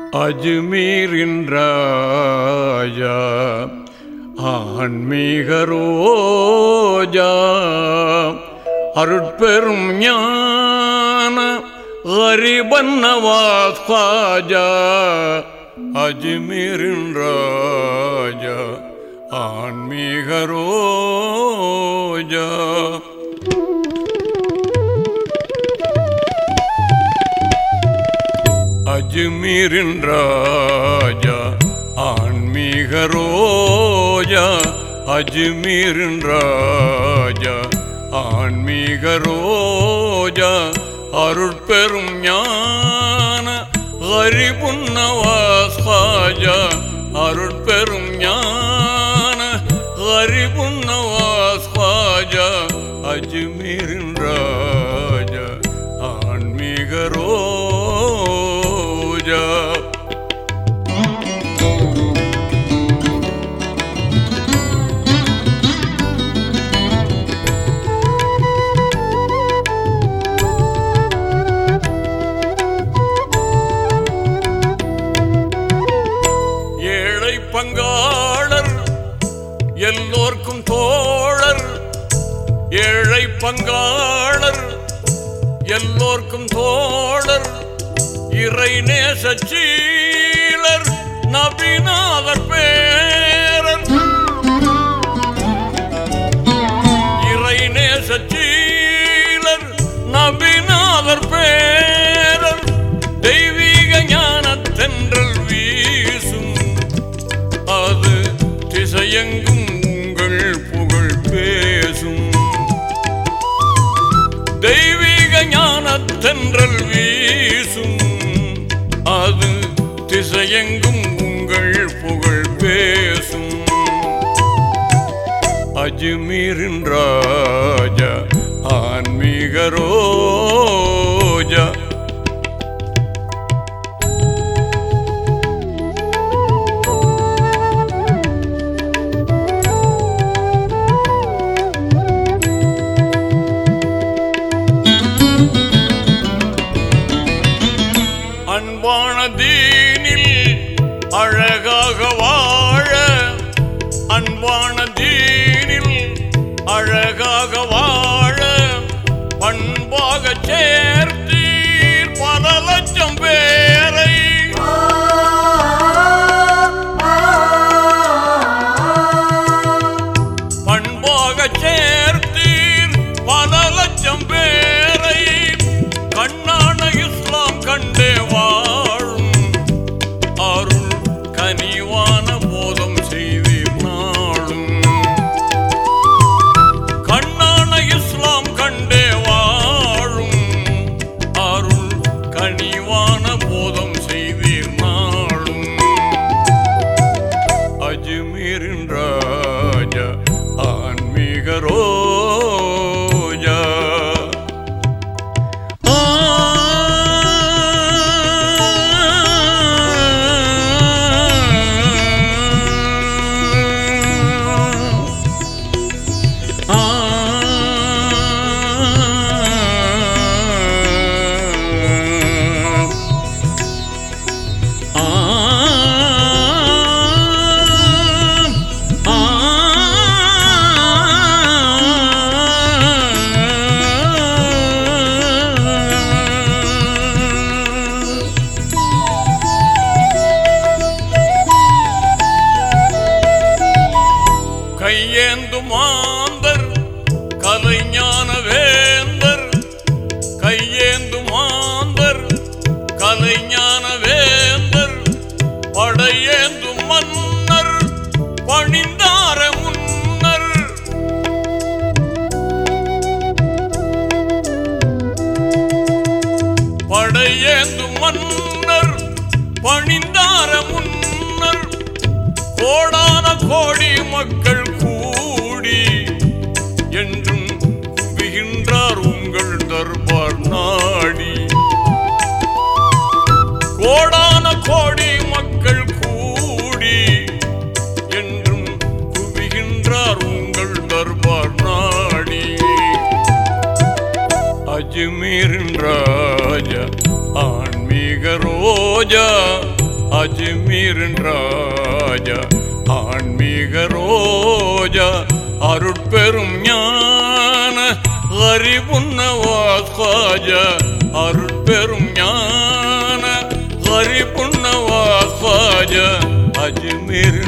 அஜ்மீரின் ராஜா ஆன்மீக ரோஜா அருட்பெரும் ஞான ஹரிபன் நவாஸ் காஜா அஜ்மீரின் ராஜா ஆன்மீக ரோஜா அஜ்மீரின் ராஜா ஆன்மீக ரோஜா அஜ்மீரின் ராஜா ஆன்மீக ரோஜா அருட்பெரும் ஞான ஹரிபுன்னவாஸ் காஜா அருட்பெரும் ஞான ஹரிபுன்னவாஸ் காஜா அஜ்மீரின் ராஜா ஆன்மீக ரோஜா ஏழை பங்காளர் எல்லோர்க்கும் தோழர் ஏழை பங்காளர் எல்லோர்க்கும் தோழர் இறை நேசச்சீலர் நபிநாதர் பேரர் இறை நேசச்சீலர் நபிநாதர் பேரர் தெய்வீக ஞானத்தென்றல் வீசும் அது திசையெங்கும் உங்கள் புகழ் பேசும் தெய்வீக ஞானத்தென்றல் வீசும் அது திசையெங்கும் உங்கள் புகழ் பேசும் அஜ்மீரின் ராஜா ஆன்மீக ரோஜா அன்பான தீனில் அழகாக வாழ அன்பான தீனில் அழகாக வாழ பண்பாக சேர்த்தீர் பல லட்சம் பேரை பண்பாக சேர்த்தீர் பல லட்சம் பேரை கண்ணான இஸ்லாம் கண்டே வாழும் அருள் கனிவான போதம் செய்தீர் நாளும் கண்ணான இஸ்லாம் கண்டே வாழும் அருள் கனிவான போதம் செய்தீர் நாளும் அஜ்மீரின் ராஜா ஆன்மீக ரோஜா ஆ ஆ கையேந்து மாந்தர் கலைஞான வேந்தர் கையேந்து மாந்தர் கலைஞான வேந்தர் படையேந்து மன்னர் பணிந்தார முன்னர் படையேந்து மன்னர் பணிந்தார முன்னர் கோடான கோடி மக்கள் கூடி என்றும் குவிகின்றார் உங்கள் தர்பார் நாடி கோடான கோடி மக்கள் கூடி என்றும் குவிகின்றார் உங்கள் தர்பார் நாடி அஜ்மீரின் ராஜா ஆன்மீக ரோஜா அஜ்மீரின் ராஜா ஆன்மீக ரோஜா அருட்பெரும் ஞான ஹரிபுன்னவாஸ் காஜா அருட்பெரும் ஞான ஹரிபுன்னவாஸ் காஜா அஜ்மீர்